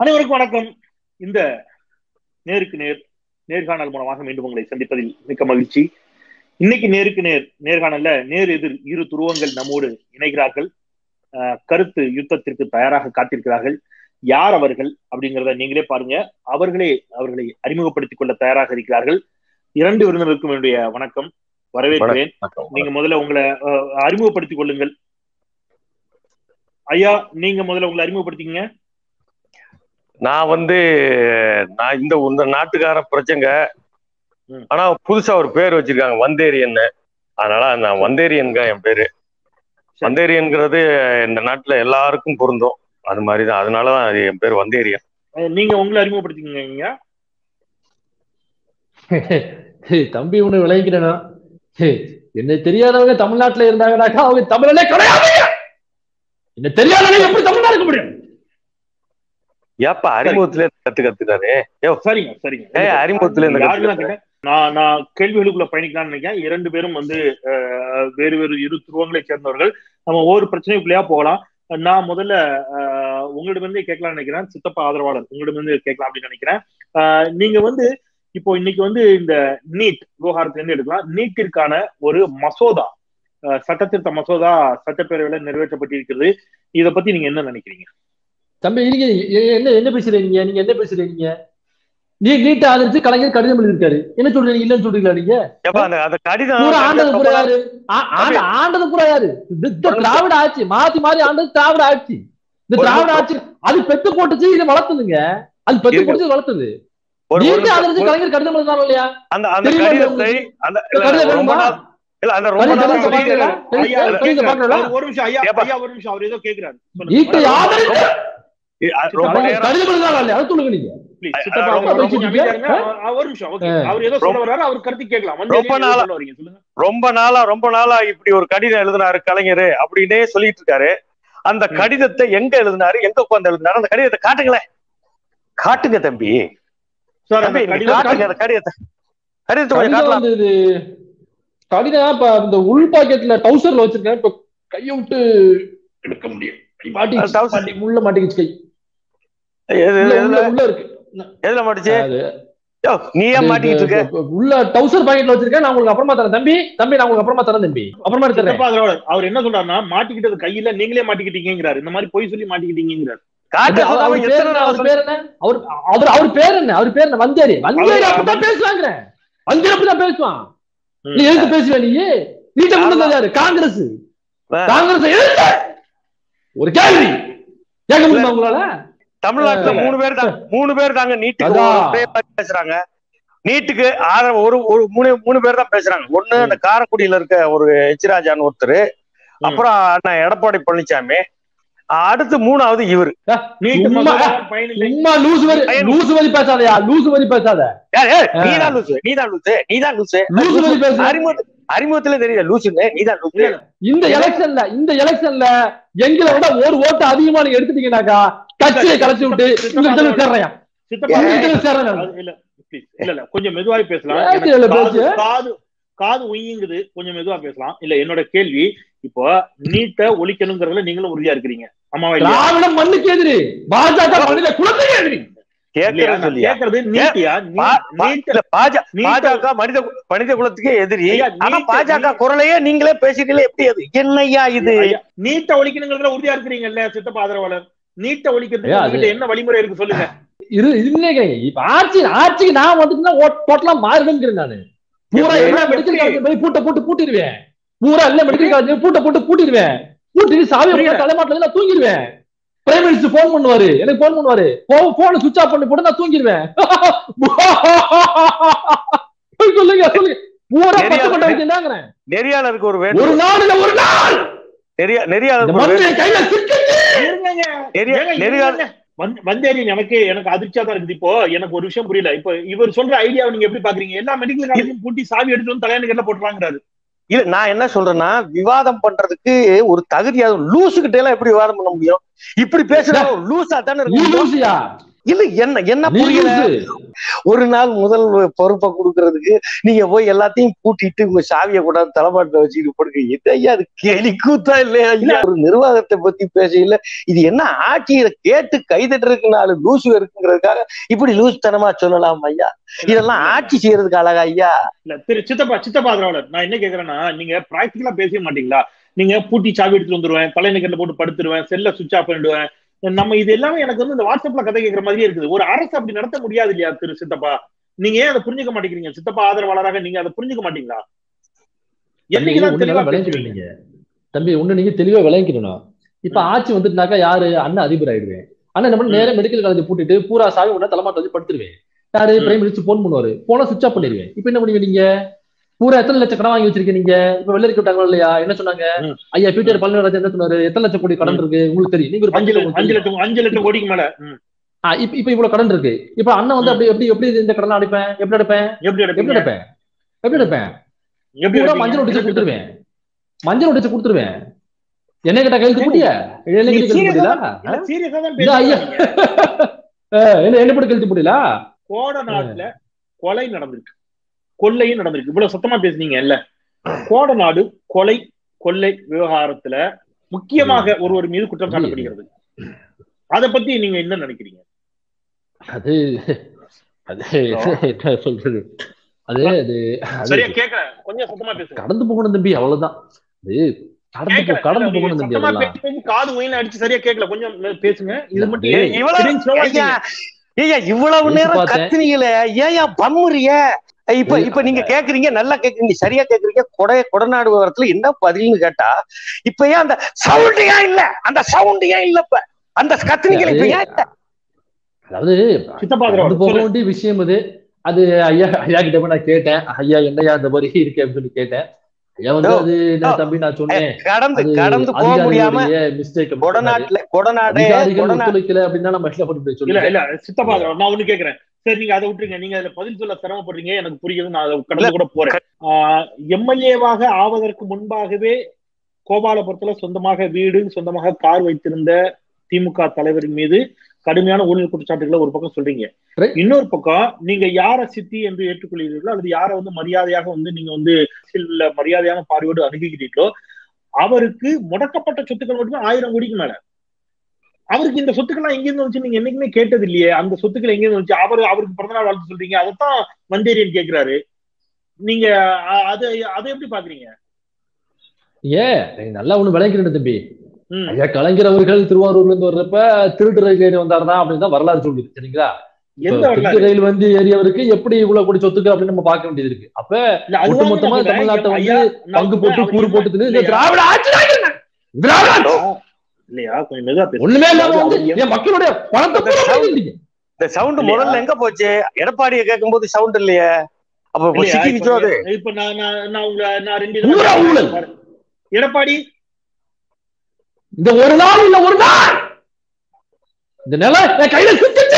அனைவருக்கும் வணக்கம் இந்த நேருக்கு நேர் நேர்காணல் மூலமாக மீண்டும் உங்களை சந்திப்பதில் மிக்க மகிழ்ச்சி இன்னைக்கு நேருக்கு நேர் நேர்காணல்ல நேர் எதிர் இரு துருவங்கள் நம்மோடு இணைகிறார்கள் அஹ், கருத்து யுத்தத்திற்கு தயாராக காத்திருக்கிறார்கள் யார் அவர்கள் அப்படிங்கிறத நீங்களே பாருங்க அவர்களே அவர்களை அறிமுகப்படுத்திக் கொள்ள தயாராக இருக்கிறார்கள் இரண்டு விருந்தினருக்கும் என்னுடைய வணக்கம் வரவேற்கிறேன் நீங்க முதல்ல உங்களை அஹ், அறிமுகப்படுத்திக் கொள்ளுங்கள் ஐயா நீங்க முதல்ல உங்களை அறிமுகப்படுத்திக்கங்க நான் வந்து நான் இந்த இந்த நாட்டுக்கார பிரச்சங்க ம். ஆனா புதுசா ஒரு பேர் வச்சிருக்காங்க வந்தேரியன் அதனால நான் வந்தேரியன்க என் பேரு வந்தேரியன்கிறது இந்த நாட்டுல எல்லாருக்கும் பொருந்தும் அது மாதிரிதான் அதனாலதான் அது என் பேர் வந்தேரியன் அஹ், நீங்க உங்களை அறிமுகப்படுத்திக்கங்க ஹே, தம்பி ஒண்ணு விளைவிக்கிறேனா ஹே, என்ன தெரியாதவங்க தமிழ்நாட்டுல இருந்தாங்கனாக்கா அவங்க தமிழனே கிடையாது என்ன தெரியாதவங்க எப்படி தமிழ்நாடு இருக்க முடியும் ஏப்பா அறிமுகத்துல இருந்து கத்து கத்துக்காரு சரிங்க சரிங்க ஏய், அறிமுகத்துல இந்த யாருன்னு கருத்து கேட்டேன். நான் நான் கேள்விகளுக்குள்ள பயணிக்கலாம்னு நினைக்கிறேன் இரண்டு பேரும் வந்து அஹ், வேறு வேறு இரு துருவங்களை சேர்ந்தவர்கள் நம்ம ஒவ்வொரு பிரச்சனைக்குள்ளேயா போகலாம் நான் முதல்ல அஹ், உங்களிடமிருந்தே கேட்கலாம்னு நினைக்கிறேன் சித்தப்பா ஆதரவாளர் உங்களிடமிருந்து கேட்கலாம் அப்படின்னு நினைக்கிறேன் அஹ், நீங்க வந்து இப்போ இன்னைக்கு வந்து இந்த நீட் விவகாரத்துல இருந்து எடுக்கலாம் நீட்டிற்கான ஒரு மசோதா அஹ், சட்டத்திருத்த மசோதா சட்டப்பேரவையில நிறைவேற்றப்பட்டிருக்கிறது இத பத்தி நீங்க என்ன நினைக்கிறீங்க தம்பி நீங்க எ- என்ன என்ன பேசுறீங்க நீங்க என்ன பேசுறீங்க நீ நீட்ட ஆதரிச்சு கலைஞர் கடிதம் எழுதியிருக்காரு என்ன சொல்றீங்க இல்லன்னு சொல்றீங்களா நீங்க ஏப்பா அந்த அந்த கடிதம் பூரா ஆண்டது ரொம்ப பூரா நாள் யாரு ஆ- ஆண்ட- ஆண்டது பூரா யாரு இந்த இந்த திராவிட ஆட்சி மாத்தி மாறி ஆண்டது திராவிட ஆட்சி இந்த ஒரு திராவிட நிமிஷம். ஆட்சி அது பெத்து போட்டுச்சு இது வளர்த்துதுங்க அது பெத்து இருக்கு. போட்டுச்சு இது வளர்த்துது ஒரு- ஒரு நீட்ட ஆதரிச்சு நிமிஷம். கலைஞர் கடிதம் எழுதினாரோ இல்லையா அந்த அந்த தெரியுமா கடிதத்தை அந்த இல்ல, கடிதம் ரொம்ப வேணுமா? நாள் இல்ல அந்த ரொம்ப கடிதம் நாள் பாத்தீங்களா? ஐயா, அவர் கடிதம் கேக்குறாரு. பாக்கறதா? அவர் ஒரு நிமிஷம் ஐயா ஏப்பா. ஐயா ஒரு நிமிஷம் அவர் ஏதோ கேக்குறாரு நீட்டை சொல்லுங்க. ஆதரிச்சு ரொம்ப கடிதம் நேரம் எழுதினாரோ இல்லையா அது சொல்லுங்க நீங்க Please, அ- சித்தப்பா, ரொம்ப- அவர் ரொம்ப கொஞ்சம் அமைதியா அமைதியா இருங்க. அவர் ஒரு நிமிஷம் okay. ஆ. அவர் ஏதோ சொல்ல வர்றாரு அவர் கருத்து கேட்கலாம் வந்து ரொம்ப நீங்க நாளா- சொல்ல வரீங்க சொல்லுங்க ரொம்ப நாளா ரொம்ப நாளா இப்படி ஒரு கடிதம் எழுதினாரு கலைஞர் அப்படின்னே சொல்லிட்டு இருக்காரு அந்த ம். கடிதத்தை எங்க எழுதினாரு எங்க உட்கார்ந்து எழுதினாரு அந்த கடிதத்தை காட்டுங்களேன் காட்டுங்க தம்பி சார் அந்த தம்பி நீங்க கடிதம் காட்டுங்க அந்த கடிதத்தை கடிதத்தை கொஞ்சம் கடிதம் காட்டலாம் வந்து இது கடிதம் இப்ப இந்த உள் பாக்கெட்ல டவுசர்ல வச்சிருக்கேன் இப்ப கையை விட்டு எடுக்க முடியும் மாட்டிக்கிச்சு, அது trouser. மாட்டி- உள்ள மாட்டிக்கிச்சு கை எது- உள்ள எதுல உள்ள உள்ள இருக்கு எதுல மாட்டுச்சு அது யோ, நீ ஏன் மாட்டிக்கிட்டு இருக்க இப்ப- இப்ப உள்ள டவுசர் பாக்கெட்ல வச்சிருக்கேன் நான் உங்களுக்கு அப்புறமா தரேன் தம்பி தம்பி நான் உங்களுக்கு அப்புறமா தரேன் தம்பி அப்புறமா தரேன் சித்தப்பா அதோட அவர் என்ன சொல்றாருன்னா மாட்டிக்கிட்டது கையில நீங்களே மாட்டிக்கிட்டீங்கிறாரு இந்த மாதிரி பொய் சொல்லி மாட்டிக்கிட்டீங்கிறாரு காட்ட அவர் சொல்லாம அவர் பேர் எத்தனை என்ன நாள் அவர் சொல்லி- பேர் என்ன அவர் அவர் அவர் பேர் என்ன அவர் பேர் என்ன வந்தேரி வந்தேரி அவர் அப்படிதான் பேசுவாங்க வந்தேரி அப்படிதான் பேசுவான் ம். நீ எதுக்கு பேசுவ நீ நீட்ட கொண்டு யாரு காங்கிரஸ் ஆ. காங்கிரஸ் எதிர்த்து ஒரு கேள்வி கேட்க முடியுமா உங்களால தமிழ்நாட்டுல இல்ல. மூணு பேர் தான் மூணு பேர் தாங்க நீட்டுக்கு அதான். ஒரே மாதிரி பேசுறாங்க நீட்டுக்கு ஆதரவு ஒரு ஒரு மூணு மூணு பேர் தான் பேசுறாங்க ஒண்ணு ம். அந்த காரைக்குடியில இருக்க ஒரு எச்ராஜான்னு ஒருத்தர் அப்புறம் அண்ணன் எடப்பாடி பழனிசாமி அடுத்து மூணாவது இவரு நீட்டு சும்மா- மசோதா பயனில்லை சும்மா லூசு வரி பயன். லூசு வரி பேசாதயா லூசு வரி பேசாத ஏய், ஏய், நீதான் லூசு நீதான் லூசு நீதான் லூசு லூசு வரி பேச அறிமுக அறிமுகத்துல தெரியல லூசுன்னு நீதான் லூசு இந்த எலெக்ஷன்ல இந்த எலெக்ஷன்ல எங்களை விட ஒரு ஓட்டு அதிகமா நீங்க எடுத்துட்டீங்கன்னாக்கா கட்சியை கலைச்சு விட்டு இந்த இடத்துல சேர்றையா சித்தப்பா இந்த இடத்துல சேர்றேன் அது இல்ல please, இல்ல இல்ல கொஞ்சம் மெதுவாக பேசலாம் ஏன் எனக்கு இதுல காது பேச்சு? காது காது உயிங்குது கொஞ்சம் மெதுவா பேசலாம் இல்ல என்னோட கேள்வி இப்போ நீட்டை ஒழிக்கணுங்கிறதுல நீங்களும் உறுதியா இருக்கிறீங்க ஆமாவா இல்லையா திராவிடம் மண்ணுக்கு எதிரி பாஜக மனித குலத்துக்கு எதிரி இல்லையா? கேட்கறது நான் சொல்லியா கேக்குறது நீட்டியா பா- பா- நீட் இல்ல, பாஜ- நீட்ட- பாஜக மனித மனித குலத்துக்கே எதிரி ஐயா, ஆனா நீட்ட- பாஜக குரலையே நீங்களே பேசிட்டீங்களே எப்படி அது என்னய்யா இது ஐயா, நீட்டை ஒழிக்கணுங்கிறதுல உறுதியா இருக்கிறீங்கல்ல சித்தப்பா ஆதரவாளர் நீட்டை ஒழிக்கிறதுக்கு ஐயா, அது- உங்ககிட்ட என்ன வழிமுறை இருக்கு சொல்லுங்க இரு இல்லைங்க இப்ப ஆட்சி ஆட்சிக்கு நான் வந்துட்டுனா டோட்டலா மாறிடுங்கிறேன் நானு பூரா எப்படி? எல்லா மெடிக்கல் காலேஜ் போய் பூட்ட போட்டு பூட்டிடுவேன் பூரா எல்லா மெடிக்கல் காலேஜ் பூட்ட போட்டு பூட்டிடுவேன் பூட்டிட்டு சாவி புரியல. தலைமாட்டில நான் தூங்கிடுவேன் பிரைம் மினிஸ்டர் போன் பண்ணுவாரு எனக்கு போன் பண்ணுவாரு போன் சுவிச் ஆஃப் பண்ணி போட்டு நான் தூங்கிடுவேன் சொல்லுங்க சொல்லுங்க பூரா பத்து தெரியாது. கொண்ட வச்சுட்டாங்கிறேன் நெறியாளருக்கு ஒரு ஒரு வேண்டுகோள் நாள் ஒரு நாள் நெறியா இந்த நெறியாளருக்கு ஒரு மந்திரி கையில சிக்கிச்சு இருங்கங்க. நெறியா ஏங்க, நெறியாள இருங்கங்க. வந்த- வந்தேரியன் எனக்கு எனக்கு அதிர்ச்சியா தான் இருக்குது இப்போ எனக்கு ஒரு விஷயம் புரியல இப்போ இவர் சொல்ற ஐடியாவை நீங்க எப்படி பாக்குறீங்க எல்லா மெடிக்கல் காலேஜும் பூட்டி சாவி எடுத்து வந்து தலையான கட்டில போட்டுறாங்கிறாரு இல்ல நான் என்ன சொல்றேன்னா விவாதம் பண்றதுக்கு ஒரு தகுதியா லூசு கிட்ட எல்லாம் எப்படி விவாதம் பண்ண முடியும் இப்படி பேசுற லூசா தானே நீ இருக்க முடியும்? லூசியா இல்ல என்ன என்ன புரியல ஒரு நாள் முதல் பொறுப்பை கொடுக்கறதுக்கு நீங்க போய் எல்லாத்தையும் கூட்டிட்டு உங்க சாவியை கொண்டாந்து தலைமாட்டில் வச்சுட்டு போடுங்க இது ஐயா அது கேலி கூத்தா இல்லையா ஐயா ஒரு நிர்வாகத்தை பத்தி பேசையில இது என்ன ஆட்சி இதை கேட்டு கைதட்டுறதுக்கு நாலு லூசு இருக்குங்கிறதுக்காக இப்படி லூஸ் தனமா சொல்லலாம் ஐயா இதெல்லாம் ஆட்சி செய்யறதுக்கு அழகா ஐயா இல்ல திரு சித்தப்பா சித்தப்பா திராவிடர் நான் என்ன கேக்குறேன்னா நீங்க பிராக்டிகலா பேசவே மாட்டீங்களா நீங்க பூட்டி சாவி எடுத்துட்டு வந்துருவேன் தலைநகர்ல போட்டு படுத்துருவேன் செல்ல சுவிச் ஆஃப் பண்ணிடுவேன் நம்ம இது எல்லாமே எனக்கு வந்து இந்த வாட்ஸ்அப்ல கதை கேட்கற மாதிரியே இருக்குது ஒரு அரசு அப்படி நடத்த முடியாது இல்லையா திரு சித்தப்பா நீங்க ஏன் அதை புரிஞ்சுக்க மாட்டேங்கிறீங்க சித்தப்பா ஆதரவாளராக நீங்க அதை புரிஞ்சுக்க மாட்டீங்களா என்னைக்குதான் தெளிவா பேசுவீங்க விளங்கிடுவீங்க தம்பி ஒண்ணு நீங்க தெளிவா விளங்கிக்கணும் இப்ப ஆட்சி வந்துட்டுனாக்கா யாரு அண்ணன் அதிபர் ஆயிடுவேன் அண்ணன் என்ன பண்ண நேரம் மெடிக்கல் காலேஜ் பூட்டிட்டு பூரா சாவி உடனே தலைமாட்ட வச்சு படுத்துருவேன் யாரு ம். பிரைம் மினிஸ்டர் போன் பண்ணுவாரு போன சுவிச் ஆஃப் பண்ணிடுவேன் இப்ப என்ன பண்ணுவீங்க நீங்க பூரா எத்தனை லட்சம் கடன் வாங்கி வச்சிருக்கீங்க நீங்க இப்ப வெள்ளரிக்கை விட்டாங்களா இல்லையா என்ன சொன்னாங்க ம். ஐயா பீட்டர் பழனிராஜன் என்ன சொன்னாரு எத்தனை லட்சம் கோடி கடன் இருக்கு உங்களுக்கு தெரியும் நீங்க ஒரு அஞ்சு பஞ்சு லட்சம் அஞ்சு லட்சம் அஞ்சு லட்சம் கோடிக்கு மேல ம். இப்ப இப்ப இவ்வளவு கடன் இருக்கு இப்ப அண்ணன் வந்து அப்படி எப்படி எப்படி இந்த கடன் அடைப்பேன் எப்படி அடைப்பேன் எப்படி எப்படி எடுப்பீங்க அடைப்பேன் எப்படி அடைப்பேன் எப்படி பூரா எடுப்பீங்க? மஞ்சள் ஒட்டிச்சு கொடுத்துருவேன் மஞ்சள் ஒட்டிச்சு கொடுத்துருவேன் என்ன கிட்ட கையெழுத்து போட்டியா என்ன நீங்க கையெழுத்து serious ஆ போட்டீங்களா தான் இல்ல, serious ஆ தான் இல்ல, ஐயா. பேசுறீங்க. அஹ், என்ன என்ன போட்டு கையெழுத்து போட்டீங்களா கோடநாட்டுல கொலை நடந்திருக்கு கொள்ளையும் நடந்திருக்கு இவ்வளவு சத்தமா பேசுனீங்க இல்ல கோடநாடு கொலை கொள்ளை விவகாரத்துல முக்கியமாக ஒருவர் மீது குற்றம் சாட்டப்படுகிறது அத பத்தி நீங்க என்ன நினைக்கிறீங்க அது அது என்ன சொல்றது அது அது அது சரியா கேட்கல கொஞ்சம் சத்தமா பேசுங்க கடந்து போகணும் தம்பி அவ்வளவுதான் அது கடந்து போ கேட்கல. கடந்து நீங்க போகணும் தம்பி சத்தமா அதெல்லாம் பேசும்போது காது ஒயின் அடிச்சு சரியா கேட்கல கொஞ்சம் பேசுங்க இது மட்டும் டேய், ஏன் இவ்வளவு திடீர்னு slow ஆ ஐயா இருக்கீங்க? ஐயா இவ்வளவு பேசி நேரம் பார்த்தேன். கத்துனீங்களே ஏன் பம்முறிய இப்ப ஏய், இப்ப நீங்க கேக்குறீங்க நல்லா கேக்குறீங்க சரியா கேக்குறீங்க கொடை கொடநாடு விவரத்துல என்ன பதில்னு கேட்டா இப்ப ஏன் அந்த சவுண்ட் ஏன் இல்ல அந்த சவுண்ட் ஏன் இல்ல இப்ப அந்த கத்துனீங்களே இப்ப ஏன் இல்ல? அதாவது சித்தப்பா கடந்து திராவிடர் போக சொல்லுங்க. வேண்டிய விஷயம் அது அது ஐயா ஐயா கிட்ட போய் நான் கேட்டேன் ஐயா என்னையா இந்த மாதிரி இருக்கு அப்படின்னு சொல்லி கேட்டேன் ஐயா வந்து ஓ, அது என்ன ஓ. தம்பி நான் சொன்னேன் கடந்து அது கடந்து போக முடியாம மிஸ்டேக் கொடநாட்டுல கொடநாடு அதிகாரிகள் கொடநாடு ஒத்துழைக்கல அப்படின்னா நம்ம என்ன பண்ணி இல்ல சொல்லி இல்ல சித்தப்பா திராவிடர், நான் ஒண்ணு கேக்குறேன் சரி நீங்க அதை விட்டுருங்க நீங்க அதுல பதில் சொல்ல சிரமப்படுறீங்க எனக்கு புரியுது நான் அதை கடந்து கூட போறேன் எம்எல்ஏவாக ஆவதற்கு முன்பாகவே கோபாலபுரத்துல சொந்தமாக வீடு சொந்தமாக கார் வைத்திருந்த திமுக தலைவரின் மீது கடுமையான ஊழல் குற்றச்சாட்டுகளை ஒரு பக்கம் சொல்றீங்க Right. இன்னொரு பக்கம் நீங்க யார சித்தி என்று ஏற்றுக்கொள்கிறீர்களோ அல்லது யார வந்து மரியாதையாக வந்து நீங்க வந்து அரசியல்ல மரியாதையான பார்வையோடு அணுகுகிறீர்களோ அவருக்கு முடக்கப்பட்ட சொத்துக்கள் மட்டுமே ஆயிரம் கோடிக்கு மேல அவருக்கு இந்த சொத்துக்கள்லாம் எங்கிருந்து வந்துச்சு நீங்க என்னைக்குமே கேட்டது இல்லையே அந்த சொத்துக்கள் எங்கிருந்து வந்துச்சு அவர் அவருக்கு பிறந்தநாள் வாழ்த்து சொல்றீங்க அதைத்தான் வந்தேரியன் கேக்குறாரு நீங்க அ- அது அதை எப்படி பாக்குறீங்க ஏன் நீங்க நல்லா ஒண்ணு விளங்கிறேன் தம்பி ம். ஐயா கலைஞர் அவர்கள் திருவாரூர்ல இருந்து வர்றப்ப திருட்டு ரயில் ஏறி வந்தாருதான் அப்படின்னு தான் வரலாறு சொல்லுது சரிங்களா எந்த இப்ப வரலாறு திருட்டு ரயில் வந்து ஏறியவருக்கு எப்படி இவ்வளவு கோடி சொத்துக்கு அப்படின்னு நம்ம பார்க்க வேண்டியது இருக்கு அப்ப இல்ல, அதுதான் ஒட்டுமொத்தமா நான் சொல்றேன். தமிழ்நாட்டை வந்து ஐயா, நான் பங்கு சொல்றேன், போட்டு அவர் கூறு என்ன- போட்டு தின்னு இந்த இல்லையா? திராவிட ஆட்சி தான் திராவிட இல்லையா கொஞ்சம் மெதுவா பேசு. ஒண்ணுமே இல்லாம அதாவது வந்து அவர் என் மக்களுடைய பணத்தை பூரா வாங்கிட்டீங்க. இந்த சவுண்ட் இல்லையா? முதல்ல எங்க போச்சு எடப்பாடியை கேட்கும் போது சவுண்ட் இல்லையே அப்ப இப்ப இல்லையா? சிக்கிச்சோ அது இப்ப- இப்ப நான் நான் நான் உங்களை நான் ரெண்டு பூரா இதுல ஊழல். பாருங்க. எடப்பாடி இந்த ஒரு நாள் இல்ல ஒரு நாள் இந்த நிலம் என் கையில சிக்கிச்சு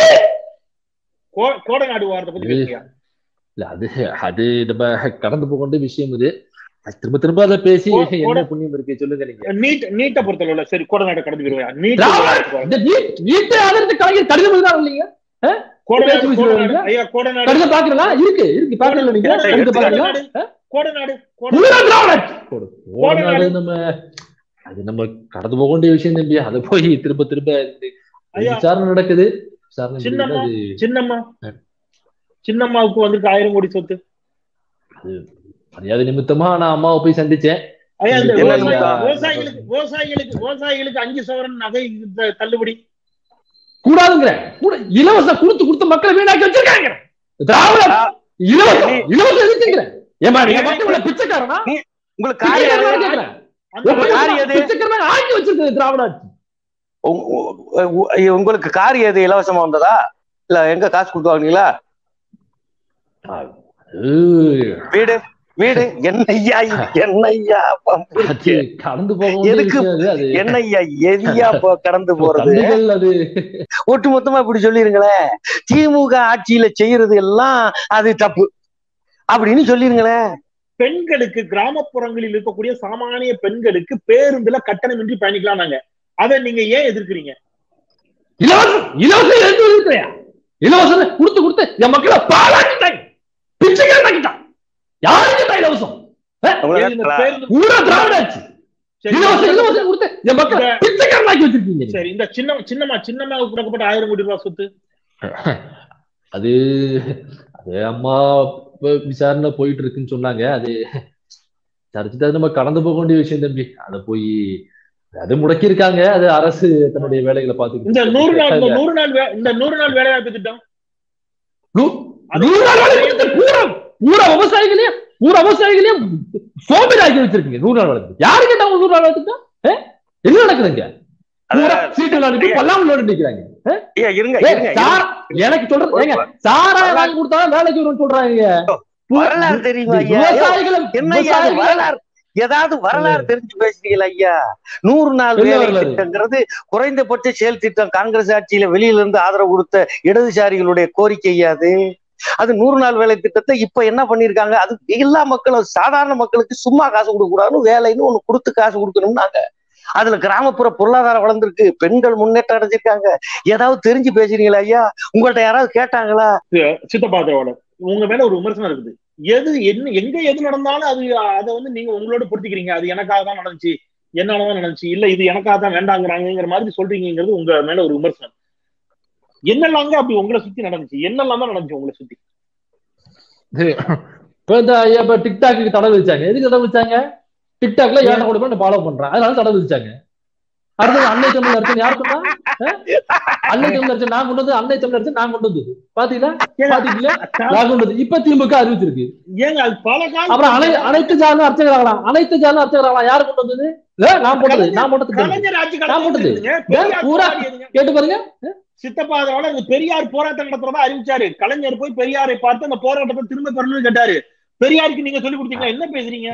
கோ- கோடநாடு வாரத்தை பத்தி இது- பேசுங்க இல்ல அது அது நம்ம கடந்து போக வேண்டிய விஷயம் இது அது திரும்ப திரும்ப அதை பேசி ஓ, என்ன ஓட- புண்ணியம் இருக்கு சொல்லுங்க நீங்க நீட் நீட்டை பொறுத்தளவுல சரி கோடநாடு கடந்து போயிருவாயா நீட் திராவிட- இந்த வீ- வீட்டை ஆதரித்து கலைஞர் கடிதம் எழுதினாரு இல்லைங்க கோடநாடு பேச்சு பேசுறது கோடநாடு இல்லையா? ஐயா கோடநாடு கடிதம் பாக்குறீங்களா இருக்கு இருக்கு பாக்குறீங்களா நீங்க கோடநாடு, கடிதம் பாக்குறீங்களா கோடநாடு கோடநாடு பூரா திராவிட கோடு. கோடநாடு நம்ம அது நம்ம கடந்து போக வேண்டிய விஷயம் தம்பி அதை போய் திரும்ப திரும்ப இந்த ஐயா. விசாரணை நடக்குது விசாரணை சின்னம்மா. முடிவுல அது சின்னம்மா ஆ. சின்னம்மாவுக்கு வந்திருக்கு ஆயிரம் கோடி சொத்து மரியாதை நிமித்தமா நான் அம்மாவை போய் சந்திச்சேன் ஐயா இந்த என்ன விவசாயி- நிமித்தம்? விவசாயிகளுக்கு விவசாயிகளுக்கு விவசாயிகளுக்கு அஞ்சு சவரன் நகை த- தள்ளுபடி கூடாதுங்கிற கூட இலவசம் கொடுத்து கொடுத்து மக்களை வீணாக்கி வச்சிருக்காங்க திராவிட இலவசம் இலவசம் எதுக்குங்கிறேன் ஏமா நீங்க மக்கள் இவ்வளவு பிச்சைக்காரனா உங்களுக்கு காரியம் பிச்சைக்காரனா எது? கேக்குறேன் அந்த உங்க காரியம் எது? பிச்சைக்காரனா ஆக்கி வச்சிருக்குது திராவிட ஆட்சி உங்க- உ- உ- உங்களுக்கு கார் எது இலவசமா வந்ததா இல்ல எங்க காசு கொடுத்து வாங்குனீங்களா ஏய், வீடு வீடு என்னய்யா இது? என்னய்யா பம்பு? அது கடந்து போக வேண்டிய எதுக்கு? விஷயம் அது. அது என்னய்யா எதியா போ- கடந்து போறது தம்பிகள் அது ஒட்டு மொத்தமா இப்படி சொல்லிருங்களேன் திமுக ஆட்சியில செய்யறது எல்லாம் அது தப்பு அப்படின்னு சொல்லிருங்களேன் பெண்களுக்கு கிராமப்புறங்களில் இருக்கக்கூடிய சாமானிய பெண்களுக்கு பேருந்துல கட்டணமின்றி பயணிக்கலாம் நாங்க அதை நீங்க ஏன் எதிர்க்கிறீங்க இலவசம் இலவசம் எடுத்து இருக்கிறையா இலவசம் கொடுத்து கொடுத்து என் மக்களை பாழாக்கிட்டாங்க பிச்சைக்காரனாக்கிட்டான் யாருக்கு கேட்டா இலவசம் ஏன் இந்த பேருந்து ஊரா திராவிடாச்சு சரி, இலவசம் இலவசம் கொடுத்து என் மக்களை இந்த- பிச்சைக்காரனாக்கி வச்சிருக்கீங்க நீங்க. சரி இந்த சின்ன சின்னமா சின்னமா கொடுக்கப்பட்ட ஆயிரம் கோடி ரூபாய் சொத்து அது அது அம்மா இப்ப விசாரணை போயிட்டு இருக்குன்னு சொன்னாங்க அது விசாரிச்சுட்டு அது நம்ம கடந்து போக வேண்டிய விஷயம் தம்பி அதை போய் அது முடக்கி இருக்காங்க அது அரசு தன்னுடைய வேலைகளை பார்த்துக்கிட்டு இந்த நூறு நாள் இந்த இருக்கு. நூறு நாள் வே- இந்த நூறு நாள் வேலை வாய்ப்பு திட்டம் நூ- நூறு நாள் வேலை திட்டம் பூரா பூரா விவசாயிகளையும் பூரா விவசாயிகளையும் சோம்பேறி வச்சிருக்கீங்க நூறு நாள் வேலை திட்டம். யாரு கேட்டா உங்க நூறு நாள் வேலை திட்டம் ஏ? என்ன நடக்குதுங்க பூரா சீட்டு விளையாடிட்டு பல்லாமல் விளையாடி நிக்கிறாங்க ஐயா, இருங்க ஏய், இருங்க சார், எனக்கு சொல்றது ஏங்க சாராயம் வாங்கி கொடுத்தா வேலைக்கு வரும்னு சொல்றாங்க வரலாறு தெரியுமா ஐயா விவசாயிகளை என்ன ஐயா அது விவசாயிகளை- வரலாறு ஏதாவது வரலாறு தெரிஞ்சு பேசுறீங்களா ஐயா நூறு நாள் என்ன வேலை வரலாறு? திட்டங்கிறது குறைந்தபட்ச செயல் திட்டம் காங்கிரஸ் ஆட்சியில வெளியில இருந்து ஆதரவு கொடுத்த இடதுசாரிகளுடைய கோரிக்கை ஐயா அது அது நூறு நாள் வேலை திட்டத்தை இப்ப என்ன பண்ணிருக்காங்க அது எல்லா மக்களும் சாதாரண மக்களுக்கு சும்மா காசு கொடுக்க கூடாதுன்னு வேலைன்னு ஒண்ணு கொடுத்து காசு கொடுக்கணும்னாங்க அதுல கிராமப்புற பொருளாதாரம் வளர்ந்துருக்கு பெண்கள் முன்னேற்றம் அடைஞ்சிருக்காங்க ஏதாவது தெரிஞ்சு பேசுறீங்களா ஐயா உங்கள்ட்ட யாராவது கேட்டாங்களா சித்தப்பா தேவாளர் உங்க மேல ஒரு விமர்சனம் இருக்குது எது என்ன எங்க எது நடந்தாலும் அது அதை வந்து நீங்க உங்களோட பொருத்திக்கிறீங்க அது எனக்காக தான் நடந்துச்சு என்னாலதான் நடந்துச்சு இல்ல இது எனக்காக தான் வேண்டாங்கிறாங்கிற மாதிரி சொல்றீங்கிறது உங்க மேல ஒரு விமர்சனம் என்னெல்லாங்க அப்படி உங்களை சுத்தி நடந்துச்சு என்னெல்லாம் தான் நடந்துச்சு உங்களை சுத்தி இப்ப இந்த ஐயா இப்ப டிக்டாக்கு தடை விதிச்சாங்க எதுக்கு தடை விதிச்சாங்க டிக்டாக்ல ஏழை கூட பேர் ஃபாலோ பண்றான் அதனால தடை விதிச்சாங்க அடுத்தது அன்னை தமிழ் அர்த்தம் யார் சொன்னா அஹ்? அன்னை தமிழ் அர்த்தம் நான் கொண்டு வந்து அன்னை தமிழ் அர்த்தம் நான் கொண்டு வந்தது பாத்தீங்களா பாத்தீங்களா நான் கொண்டு வந்து இப்ப திமுக அறிவிச்சிருக்கு ஏங்க அது பல அப்புறம் அனை காலம் அனைத்து ஜாலும் அர்ச்சகராகலாம் அனைத்து ஜாலும் அர்ச்சகராகலாம் யார் கொண்டு வந்தது இல்ல, நான் போட்டது நான் போட்டது தெரியும். கலைஞர் ஆட்சி நான் போட்டது. காலத்துல பெரியார் பூரா- போராடி எதுங்க? கேட்டு பாருங்க சித்தப்பா அதோட இந்த பெரியார் போராட்டம் நடத்துறதா அறிவிச்சாரு கலைஞர் போய் பெரியாரை பார்த்து அந்த போராட்டத்தை திரும்ப பெறணும்னு கேட்டாரு பெரியாருக்கு நீங்க சொல்லி கொடுத்தீங்களா என்ன பேசுறீங்க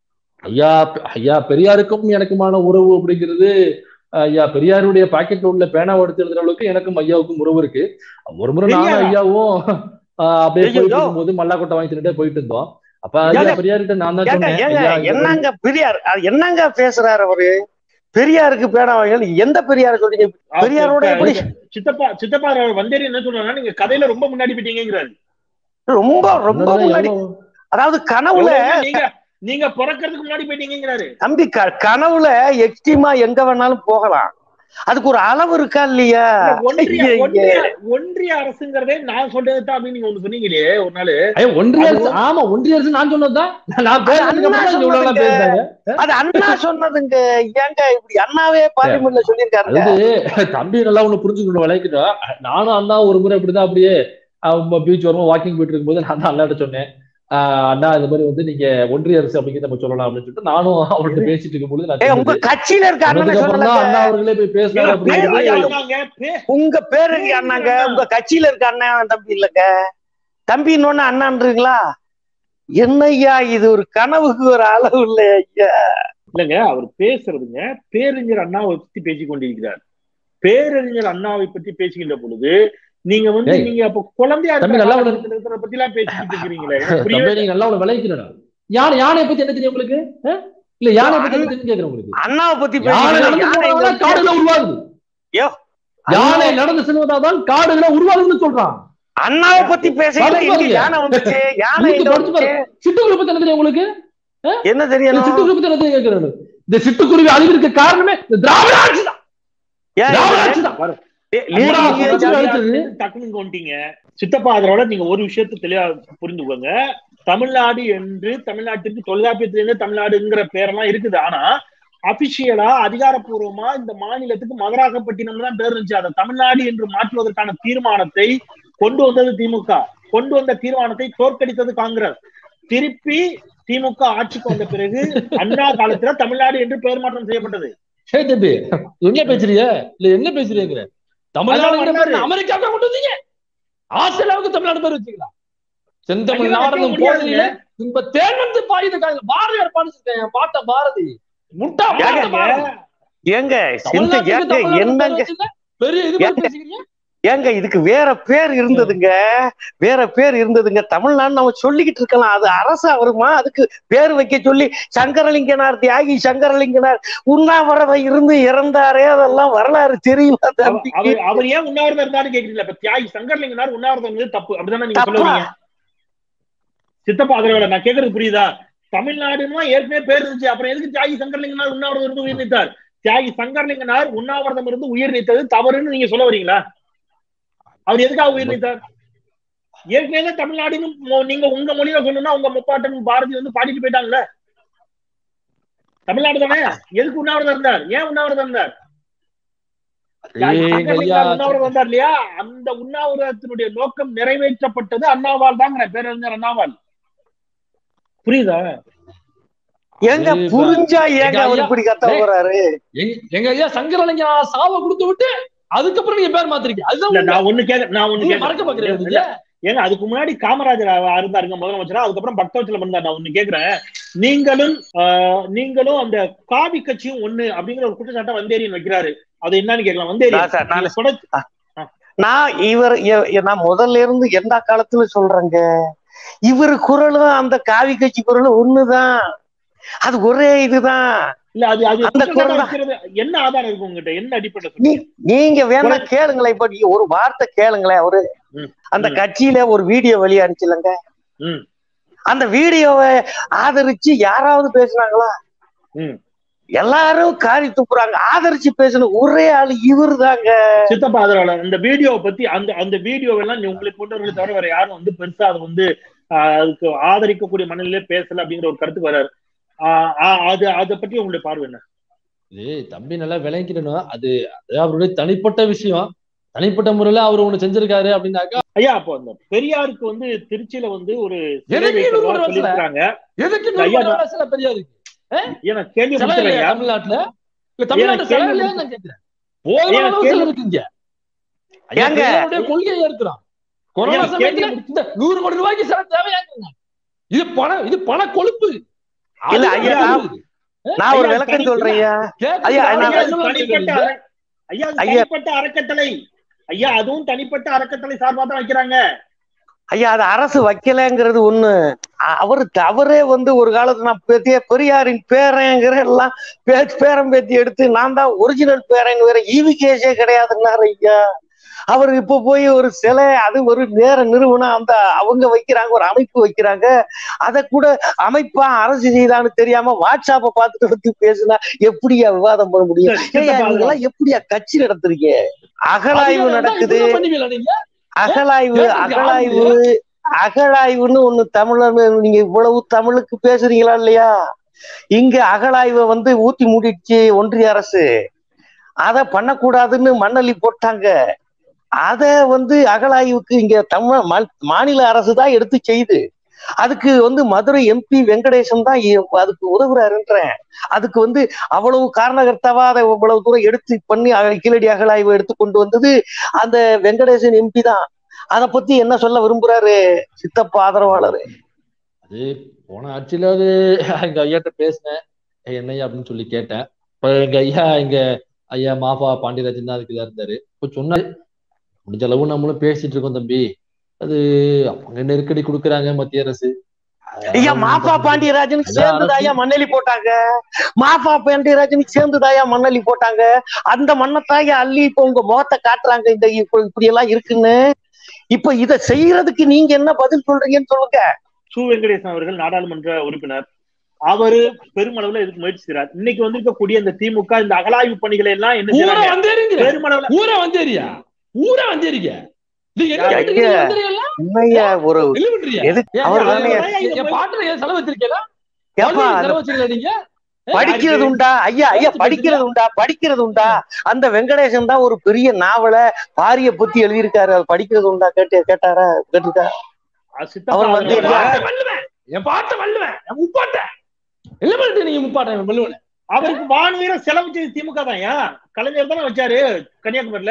ஐயா ஐயா பெரியாருக்கும் எனக்குமான உறவு அப்படிங்கிறது ஐயா பெரியாருடைய பாக்கெட்ல உள்ள பேனாவை எடுத்து எழுதுற அளவுக்கு எனக்கும் ஐயாவுக்கும் உறவு இருக்கு ஒரு முறை நானும் பெரியாரா? ஐயாவும் ஆஹ், அப்படியே ஐயோ. போயிட்டு இருக்கும்போது மல்லாக்கொட்டை வாங்கி தின்னுட்டே போயிட்டு இருந்தோம் அப்ப ஐயா ஏங்க, பெரியார்கிட்ட நான் தான் ஏங்க சொன்னேன் ஏங்க ஐயா, இது என்னங்க பெரியார் அது என்னங்க பேசுறாரு அவரு பெரியாருக்கு பேனா வாங்கி எந்த பெரியார சொல்றீங்க பெரியாரோட எப்படி சித்தப்பா சித்தப்பா வந்தேரி என்ன சொல்றாங்கன்னா நீங்க கதையில ரொம்ப முன்னாடி போயிட்டீங்கிறாரு ரொம்ப ரொம்ப என்னதான் முன்னாடி எவ்வளவு- அதாவது கனவுல நீங்க நீங்க பிறக்கிறதுக்கு முன்னாடி போயிட்டீங்கிறாரு தம்பி க- கனவுல எக்ஸ்ட்ரீமா எங்க வேணாலும் போகலாம் அதுக்கு ஒரு அளவு இருக்கா இல்லையா ஒன்றிய ஐயே, ஒன்றிய ஒன்றிய அரசுங்கிறதே நான் சொல்றது தான் அப்படின்னு நீங்க ஒண்ணு சொன்னீங்களே ஒரு நாள் ஐயா, ஒன்றிய அரசு ஆமா ஒன்றிய அரசு நான் சொன்னதுதான் நான் பேசுறதுக்கு அப்புறம் தான் இங்க இவ்வளவு எல்லாம் பேசுறாங்க அது அண்ணா சொன்னதுங்க ஏங்க இப்படி அண்ணாவே பார்லிமெண்ட்ல சொல்லியிருக்காருங்க அதாவது தம்பி நல்லா ஒண்ணு புரிஞ்சுக்கணும் விளைக்கிட்டோம் நானும் அண்ணா ஒரு முறை இப்படிதான் அப்படியே பீச் வரும்போது வாக்கிங் போயிட்டு இருக்கும்போது நான் தான் அண்ணாட்ட சொன்னேன் ஆஹ் அண்ணா இந்த மாதிரி வந்து நீங்க ஒன்றிய அரசு அப்படிங்கிறத நம்ம சொல்லலாம் அப்படின்னு சொல்லிட்டு நானும் அவர்கிட்ட பேசிட்டு இருக்கும்போது நான் ஏய், உங்க சொன்னது. கட்சியில இருக்க அண்ணனை சொன்னதுக்கு அப்புறம் தான் சொல்லல அண்ணா அவர்களே போய் பேசுறாரு அப்படிங்கிறது சொன்னாங்க, பே- உங்க பேரு அண்ணாங்க உங்க கட்சியில இருக்க அண்ணன் தம்பி இல்லங்க தம்பின்னு அண்ணான்றீங்களா என்னய்யா இது ஒரு கனவுக்கு ஒரு அளவு இல்ல ஐயா இல்லங்க அவர் பேசுறதுங்க பேரறிஞர் அண்ணாவை பத்தி பேசிக் கொண்டிருக்கிறார் பேரறிஞர் அண்ணாவை பத்தி பேசுகின்ற பொழுது நீங்க வந்து ஏய். நீங்க அப்ப குழந்தையா தம்பி, நல்லா ஒரு- இருக்கிறத பத்தி எல்லாம் பேசிக்கிட்டு இருக்கிறீங்களே எனக்கு புரியவே தம்பி நீங்க நல்லா உங்களை விளைக்கிறேன் யானை யானையை பத்தி என்ன தெரியும் உங்களுக்கு ஆஹ்? இல்ல யானை பத்தி என்ன தெரியும் கேக்குறேன் உங்களுக்கு அண்ணாவை பத்தி யானை நடந்து பேசுறீங்க. யானை போனாதான் காடுகளை உருவாகுது ஐயோ, யானை நடந்து செல்வதாதான் காடுகளை உருவாகுதுன்னு சொல்றான் அண்ணாவை பத்தி பேசுறீங்க படிச்சு எங்க பாருங்க. யானை வந்துச்சு யானை நீங்க எங்க படிச்சு வந்துச்சு பாருங்க. சிட்டுக்குருவி பத்தி என்ன தெரியும் உங்களுக்கு என்ன இந்த தெரியணும் சிட்டுக்குருவி பத்தி என்ன தெரியும் கேக்குறேன் இந்த சிட்டுக்குருவி அழிவிற்கு காரணமே இந்த திராவிட ஆட்சி தான் ஏன் திராவிட இது? ஆட்சி தான் ஏ, அண்ணா, நீங்க- அண்ணா, நீங்க அண்ணா, ஜாலியா டக்குனு இங்க வந்துட்டீங்க சித்தப்பா அதோட நீங்க ஒரு விஷயத்தை தெளிவா புரிந்துக்கோங்க தமிழ்நாடு என்று தமிழ்நாட்டிற்கு தொல்காப்பியத்திலிருந்து தமிழ்நாடுங்கிற பேரெல்லாம் இருக்குது ஆனா அபிஷியலா அதிகாரப்பூர்வமா இந்த மாநிலத்துக்கு மகராகப்பட்டினம் தான் பேர் இருந்துச்சு அதை தமிழ்நாடு என்று மாற்றுவதற்கான தீர்மானத்தை கொண்டு வந்தது திமுக கொண்டு வந்த தீர்மானத்தை தோற்கடித்தது காங்கிரஸ் திருப்பி திமுக ஆட்சிக்கு வந்த பிறகு அண்ணா காலத்துல தமிழ்நாடு என்று பெயர் மாற்றம் செய்யப்பட்டது ஹே தம்பி என்ன பேசுறீங்க இல்ல என்ன பேசுறீங்க தமிழ்நாடு அதான் அமெரிக்காவுக்கு கொண்டு வந்தீங்க ஆஸ்திரேலியாவுக்கு தமிழ்நாடு பேர் வச்சீங்களா செந்தமிழ் ஐயோ, நாடகம் வைக்க முடியாதுங்க. போதிலே இன்ப தேன் வந்து பாயுது காதுல. பாரதியார் பாடிச்சிருக்கேன் என் பாட்ட பாரதி முட்டா பாட்ட ஏங்க, பாரதி ஏங்க சிந்த தமிழ்நாட்டுக்கு ஏங்க தமிழ்நாடு பேர் என்னங்க வச்சிருந்தா பெரிய இது மாதிரி பேசுகிறீங்க ஏங்க இதுக்கு வேற பேர் இருந்ததுங்க வேற பேர் இருந்ததுங்க தமிழ்நாடு நம்ம சொல்லிக்கிட்டு இருக்கலாம் அது அரசா வருமா அதுக்கு பேர் வைக்க சொல்லி சங்கரலிங்கனார் தியாகி சங்கரலிங்கனார் உண்ணாவிரதம் இருந்து இறந்தாரே அதெல்லாம் வரலாறு தெரியுமா அவர் தம்பிக்கு அவர்- அவர் ஏன் உண்ணாவிரதம் இருந்தாரு கேக்குறீங்களா இப்ப தியாகி சங்கர்லிங்கனார் உண்ணாவிரதம் இருந்தது தப்பு அப்படிதானே நீங்க தப்பா? சொல்லுவீங்க சித்தப்பா அதிரவலை நான் கேக்குறது புரியுதா தமிழ்நாடுன்னா ஏற்கனவே பேர் இருந்துச்சு அப்புறம் எதுக்கு தியாகி சங்கர்லிங்கனார் உண்ணாவிரதம் இருந்து உயிர் நீத்தார் தியாகி சங்கர்லிங்கனார் உண்ணாவிரதம் இருந்து உயிர் நீத்தது தவறுன்னு நீங்க சொல்ல வரீங்களா அவர் எதுக்காக உயிர் நீத்தார் ஏற்கனவே தமிழ்நாடுன்னு மொ- நீங்க உங்க மொழியில சொல்லணும்னா உங்க முப்பாட்டன் பாரதி வந்து பாடிட்டு போயிட்டாங்கல்ல தமிழ்நாடு தானே எதுக்கு உண்ணாவிரதம் இருந்தார் ஏன் உண்ணாவிரதம் இருந்தார் ஏய், எங்க ஐயா சங்கர்லிங்கனார் உண்ணாவிரதம் வந்தார் இல்லையா அந்த உண்ணாவிரதத்தினுடைய நோக்கம் நிறைவேற்றப்பட்டது அண்ணாவால் தாங்கிற பேரறிஞர் அண்ணாவால் புரியுதா ஏங்க அது இப்ப- புரிஞ்சா ஏங்க எங்க அவர் ஐயா- இப்படி கத்த டேய். போறாரு எங்க- எங்க ஐயா சங்கரலிங்க சாவை கொடுத்து விட்டு அதுக்கப்புறம் நீங்க பேர் மாத்திருக்கீங்க அதுதான் இல்ல உண்மை. நான் ஒண்ணு கேக்க நான் ஒண்ணு நீங்க கேக்குறேன். மறக்க பாக்குறீங்க இல்ல, நீங்க. ஏங்க அதுக்கு முன்னாடி காமராஜர் அவ- இருந்தாருங்க முதலமைச்சரா அதுக்கப்புறம் பக்தவச்சலம் இருந்தார் நான் ஒண்ணு கேக்குறேன் நீங்களும் ஆஹ், நீங்களும் அந்த காவி கட்சியும் ஒண்ணு அப்படிங்கிற ஒரு குற்றச்சாட்டை வந்தேரியன் வைக்கிறாரு அது என்னன்னு கேட்கலாம் நான் சார், நான் வந்தேரியன் தொடர்ச்சி- நான் இவர் எ- எ- நான் முதல்ல இருந்து எந்த காலத்துல சொல்றேங்க இவர் குரலும் அந்த காவி கட்சி குரலும் ஒண்ணுதான் அது ஒரே இதுதான் இல்ல அது அது அந்த குற்றச்சாட்டா குரல் தான். வைக்கிறது என்ன ஆதாரம் இருக்கு உங்ககிட்ட என்ன அடிப்படை நீ சொல்றீங்க? நீங்க வேணா கேளுங்களேன் இப்ப நீங்க ஒரு வார்த்தை கேளுங்களேன் அவரு ம், அந்த ம். கட்சியில ஒரு வீடியோ வெளியானுச்சுலங்க ம். அந்த வீடியோவை ஆதரிச்சு யாராவது பேசுனாங்களா ம். எல்லாரும் காரி துப்புறாங்க ஆதரிச்சு பேசின ஒரே ஆளு இவரு தாங்க சித்தப்பா அதனால இந்த வீடியோவை பத்தி அந்த அந்த வீடியோவெல்லாம் நீ உங்களுக்கு போட்டவர்களை தவிர வேற யாரும் வந்து பெருசா அதை வந்து ஆஹ், அதுக்கு ஆதரிக்கக்கூடிய மனநிலையில பேசல அப்படிங்கிற ஒரு கருத்துக்கு வராரு ஆஹ், ஆஹ், அது அதை பத்தி உங்களுடைய பார்வை என்ன ஏய் தம்பி நல்லா விளங்கிக்கணும் அது அது அவருடைய தனிப்பட்ட விஷயம் தனிப்பட்ட முறையில அவர் ஒண்ணு செஞ்சிருக்காரு அப்படின்னாக்கா ஐயா அப்போ அந்த பெரியாருக்கு வந்து திருச்சியில வந்து ஒரு சிலை எதுக்கு வைக்கிறதா நூறு வருஷம்? சொல்லியிருக்காங்க எதுக்கு ஐயா, நூறு நான்- வருஷம் பெரியாரு ஏன்னா கேள்வி செலவு இல்லையா முடிச்சலையா தமிழ்நாட்டுல இல்ல தமிழ்நாட்டு எனக்கு செலவு கேள்வி இல்லையா நான் கேட்கிறேன் போதுமான ஐயா, அளவு கேள்வி- செலவு இருக்குங்க ஐயா, ஏங்க? பெரியாருடைய கொள்கையை இருக்கிறோம் கொரோனா ஐயா, சமயத்துல கேள்வி இந்த நூறு கோடி ரூபாய்க்கு செலவு தேவையாங்க இது பணம் இது பண கொழுப்பு இல்ல, அது ஐயா, வந்து நான் ஒரு ஐயா, விளக்கம் தனி- சொல்றேன் ஐயா. கேட்கறது ஐயா, யாரும் நான் ஐயா, அது சொல்லலாம் தனிப்பட்ட கேட்கறீங்க. அற- ஐயா அது ஐயா. தனிப்பட்ட அறக்கட்டளை ஐயா அதுவும் தனிப்பட்ட அறக்கட்டளை சார்பா தான் வைக்கிறாங்க ஐயா அது அரசு வைக்கலங்கிறது ஒண்ணு அ- அவரு அவரே வந்து ஒரு காலத்துல நான் பெரிய பெரியாரின் பேரங்கிற எல்லாம் பேச்சு பேரம் பேத்தி எடுத்து நான் தான் ஒரிஜினல் பேரன் வேற ஈவி கேஸே கிடையாதுன்னாரு ஐயா அவர் இப்ப போய் ஒரு சிலை அது ஒரு நேர நிறுவனம் அந்த அவங்க வைக்கிறாங்க ஒரு அமைப்பு வைக்கிறாங்க அத கூட அமைப்பா அரசு செய்தான்னு தெரியாம வாட்ஸ்அப்ப பார்த்துட்டு வந்து பேசுனா எப்படியா விவாதம் பண்ண முடியும் சரி, ஏய்யா, சித்தப்பா, நீங்கெல்லாம் எப்படியா கட்சி நடத்துறீங்க அகலாய்வு அதுக்கு நடக்குது இப்படிதான் பண்ணுவீங்களா நீங்க அகலாய்வு ஏன் இப்படி அகலாய்வு அகழாய்வுன்னு ஒண்ணு தமிழ்ல நீங்க இவ்வளவு தமிழுக்கு பேசுறீங்களா இல்லையா இங்க அகழாய்வை வந்து ஊத்தி மூடிடுச்சு ஒன்றிய அரசு அத பண்ணக்கூடாதுன்னு மண்ணள்ளி போட்டாங்க அத வந்து அகழாய்வுக்கு இங்க தமிழ் மா- மாநில அரசு தான் எடுத்து செய்யுது அதுக்கு வந்து மதுரை எம்பி வெங்கடேசன் தான் இ- அதுக்கு உதவுறாருன்றேன் அதுக்கு வந்து அவ்வளவு காரணகர்த்தாவா அதை இவ்வளவு தூரம் எடுத்து பண்ணி அக- கீழடி அகழாய்வு எடுத்து கொண்டு வந்தது அந்த வெங்கடேசன் எம்பி தான் அத பத்தி என்ன சொல்ல விரும்புறாரு சித்தப்பா ஆதரவாளர் அது போன ஆட்சியில அது எங்க ஐயாட்ட பேசினேன் "ஏய், என்னய்யா அப்படின்னு சொல்லி கேட்டேன் இப்ப எங்க ஐயா எங்க ஐயா மாஃபா பாண்டியராஜன் தான் அதுக்கு இதா இருந்தாரு இப்ப சொன்னாரு முடிஞ்ச அளவு நம்மளும் பேசிட்டு இருக்கோம் தம்பி அது அவங்க நெருக்கடி கொடுக்குறாங்க மத்திய அரசு ஐயா மாப்பா பாண்டியராஜனுக்கு சேர்ந்துதாயா மண்ணெலி போட்டாங்க மாப்பா பாண்டியராஜனுக்கு சேர்ந்துதாயா மண்ணெலி போட்டாங்க அந்த மண்ணத்தாயா அள்ளி இப்ப உங்க முகத்தை காட்டுறாங்க இந்த இப்ப இப்படி எல்லாம் இருக்குன்னு இப்ப இத செய்யறதுக்கு நீங்க என்ன பதில் சொல்றீங்கன்னு சொல்லுங்க சு வெங்கடேசன் அவர்கள் நாடாளுமன்ற உறுப்பினர் அவரு பெருமளவுல இதுக்கு முயற்சி செய்றார் இன்னைக்கு வந்திருக்கக்கூடிய இந்த திமுக இந்த அகலாய்வு பணிகளை எல்லாம் என்ன ஊரே செய்றாங்க வந்தேறிங்கிற பெருமளவுல ஊரே வந்தேரியா ஊரே வந்தேரிங்க நீங்க என்ன ஐயா, கேட்டீங்க வந்தேறீங்களா உண்மையா ஒரு இல்ல பண்றீங்க எது ஏன், அவர் ஏன், தானே ஏன், என் பாட்டுல ஏன் செலவு வச்சிருக்கீங்களா ஏப்பா அந்த செலவு வச்சிருக்கீங்களா நீங்க படிக்கிறது உண்டா ஐயா ஐயா படிக்கிறது உண்டா படிக்கிறது உண்டா அந்த வெங்கடேசன் தான் ஒரு பெரிய நாவலை பாரிய பத்தி எழுதியிருக்காரு அது படிக்கிறது உண்டா கேட்டு கேட்டாரா கேட்டுருக்கா அஹ் சித்தப்பா அவர் வந்து என் அவர்கள் பாட்டை வல்லுவேன் என் பாட்டை வல்லுவேன் என் முப்பாட்டை என்ன பண்ணிட்டு நீங்க முப்பாட்டை வல்லுவேன் அவருக்கு வானுயிர செலவு செய்து திமுக தான் ஏன் கலைஞர் தானே வச்சாரு கன்னியாகுமரியில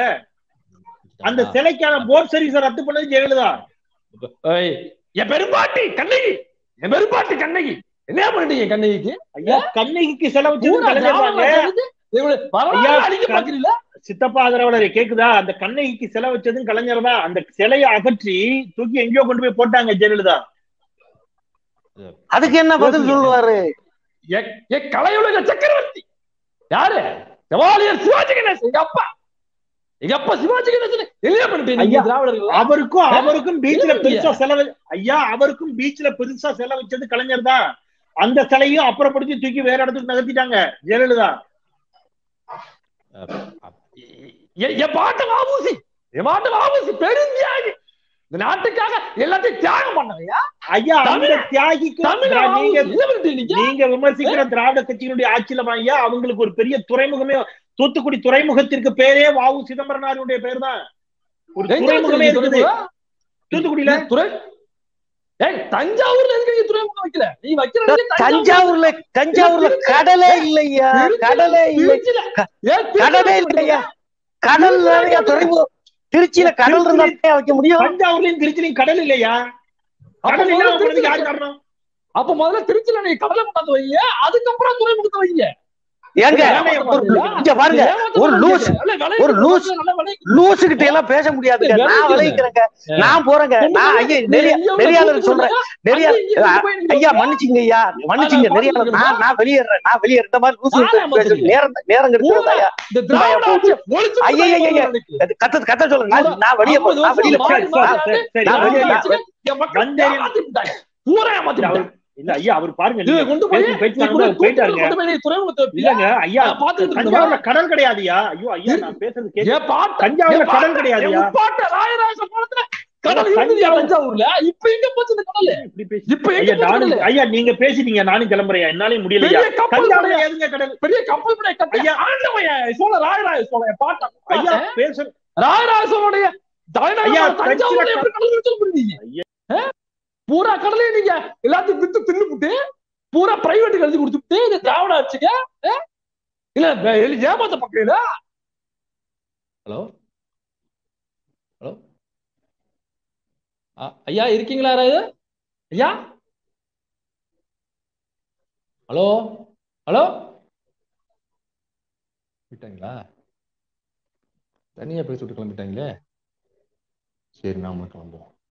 அந்த சிலைக்கான போர்ட் சர்வீஸை ரத்து பண்ணது ஜெயலலிதா ஏய், என் பெரும்பாட்டி கண்ணகி என் பெரும்பாட்டி கண்ணகி என்ன பண்ணிட்டீங்க கண்ணகிக்கு ஐயா கண்ணகிக்கு செலவு செய்து ஊரா கலைஞர் ஜாமான் தாங்க வச்சது? இவரு வரலாறு ஐயா, அழிக்க க- பாக்குறீங்களா சித்தப்பா ஆதரவாளரை கேக்குதா அந்த கண்ணகிக்கு சிலை வச்சதும் கலைஞர் தான் அந்த சிலையை அகற்றி தூக்கி எங்கேயோ கொண்டு போய் போட்டாங்க ஜெயலலிதா அதுக்கு என்ன பதில் சொல்லுவாரு எ- எ கலையுலக சக்கரவர்த்தி யாரு ஜவாலியர் சிவாஜி கணேசன் எங்க அப்பா எங்க அப்பா சிவாஜி கணேசன் எளிய பண்ணிட்டீங்க ஐயா, திராவிடர்கள் அவருக்கும் அவருக்கும் பீச்ல இல்லையா? பெருசா செலவு ஐயா அவருக்கும் பீச்ல பெருசா செலவு வச்சது கலைஞர் தான் அந்த சிலையும் அப்புறப்படுத்தி தூக்கி வேற இடத்துக்கு நகர்த்திட்டாங்க ஜெயலலிதா எ- என் பாட்டு வாபூசி என் பாட்டு வாபூசி பெருந்தியாகி இந்த நாட்டுக்காக எல்லாத்தையும் தியாகம் பண்ணவையா ஐயா அந்த தமிழ- தியாகிக்கு தமிழ திரா- நீங்க வாபூசி என்ன பண்ணிட்டீங்க நீங்க விமர்சிக்கிற திராவிட கட்சியினுடைய ஆட்சியில ஐயா அவங்களுக்கு ஒரு பெரிய துறைமுகமே தூத்துக்குடி துறைமுகத்திற்கு பேரே வாவு சிதம்பரனாருடைய பேர் தான் ஒரு எங்க துறைமுகமே வச்சிருக்கீங்க இருக்குது துறைமுகம்? தூத்துக்குடியில நீ துறை ஏய் தஞ்சாவூர்ல எதுக்கு நீ துறைமுகம் வைக்கல நீ வைக்கிற தஞ்சாவூர்ல தஞ்சாவூர்ல கடலே இல்லையா கடலே இல்லை திருச்சியில ஏன் திருச்சியில கடலே வைக்க இல்லையா கடல் நிறைய துறைமுகம் திருச்சியில கடல் இருந்தா தான் வைக்க முடியும் தஞ்சாவூர்லயும் திருச்சிலையும் கடல் இல்லையா அப்ப கடல் முதல்ல இல்லாம போனதுக்கு திருச்சியில யார் காரணம் அப்ப முதல்ல திருச்சியில நீ கடலை கொண்டாந்து வைங்க அதுக்கப்புறம் துறைமுகத்தை வைங்க ஏங்க இங்க பாருங்க ஒரு லூஸ் ஒரு லூஸ் லூசு கிட்ட எல்லாம் பேச முடியாதுங்க நான் விளைவிக்கிறேங்க நான் போறேங்க நான் ஐயா நெறிய நெறியாளர் சொல்றேன் நெறியா ஐயா மன்னிச்சுங்க ஐயா மன்னிச்சுங்க நெறியாளர் நான் நான் வெளியேறேன் நான் வெளியேறேன் இந்த மாதிரி லூசு கிட்ட பேச நேரம் நேரம் கிடைக்கிறதா ஐயா இந்த திராவிட ஆட்சியை ஒழிச்சு ஐயா, ஐயா, ஐயா. விடுங்க. அது கத்த கத்த சொல்லுங்க நான் நான் வெளியே போ நான் வெளியில மாறி போறேன் மாறி சரி, சரி, நான் வெளியே ஐயா, நான் என் மக்கள் வந்தேன். ஏமாத்தி விட்டாங்க. பூரா ஏமாத்தி இல்ல, அவர் விட்டாங்க. இல்ல ஐயா அவர் பாருங்க இதை நீங்க கொண்டு போய் பேசி நீ போயிட்டாங்க கொண்டு அவர் போயிட்டாருங்க கொண்டு போய் நீ துறைமுகத்தை வைப்பியா? இல்லங்க ஐயா நான் பார்த்துட்டு தஞ்சாவூர்ல இருந்தேன். கடல் கிடையாதுயா ஐயோ ஐயா நான் பேசுறது கேட்க என் பாட்ட- தஞ்சாவூர்ல என் கடல் பாட்ட- கிடையாதுயா என் பாட்ட ராயராஜ காலத்துல கடல் தஞ்சாவூர் இருந்ததுயா தஞ்சாவூர்ல இப்ப எங்க போச்சு இந்த கடல் இப்படி பேசி இப்ப எங்க ஐயா போச்சு நானும் கடல்? ஐயா நீங்க பேசிட்டீங்க நானும் கிளம்புறேன் என்னாலே முடியலையா பெரிய கப்பல் தஞ்சாவூர்ல படைய- ஏதுங்க கடல் பெரிய கப்பல் படைய கட்டி ஐயா. ஆண்டவன் சோழ ராயராஜ சோழ என் பாட்ட ஐயா பேச ராயராஜ சோழனுடைய தலைநகர் ஐயா, தஞ்சாவூர்ல தஞ்சில எப்படி கடல் வச்சு புரியுங்க ஐயா. பூரா கடலையும் நீங்க எல்லாத்தையும் வித்து தின்னுபிட்டு பூரா பிரைவேட் எழுதி கொடுத்துட்டு இந்த திராவிட ஆட்சிங்க ஆ? இல்ல வே- இல்ல, ஏமாத்த பக்கல ஹலோ ஹலோ ஐயா இருக்கீங்களா யாராவது ஐயா ஹலோ ஹலோ விட்டாங்களா தனியா பேசிட்டு கிளம்பிட்டாங்களே சரி நாம கிளம்புவோம்